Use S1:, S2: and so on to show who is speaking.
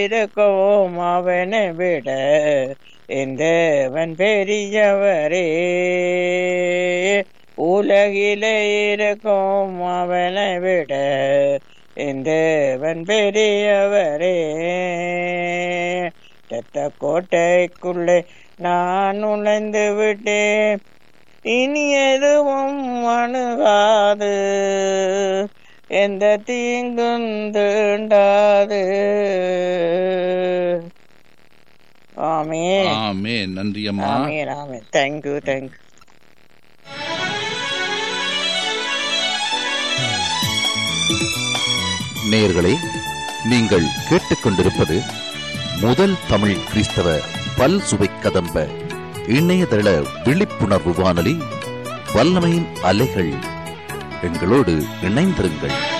S1: இருக்கவும் அவனை விட எந்தவன் பெரியவரே உலகிலே இருக்கும் அவனை விட எந்தவன் பெரியவரே ரத்த கோட்டைக்குள்ளே நான் நுழைந்து விட்டேன் இனி எதுவும் அணுகாது எந்த தீங்கும் தீண்டாது ஆமே
S2: ஆமே நன்றி அம்மா
S1: ஆமே ஆமே தேங்க்யூ தேங்க்யூ
S3: நேயர்களே நீங்கள் கேட்டுக்கொண்டிருப்பது முதல் தமிழ் கிறிஸ்தவ பல் சுவை கதம்ப இணையதள விழிப்புணர்வு வானொலி வல்லமையின் அலைகள் எங்களோடு இணைந்திருங்கள்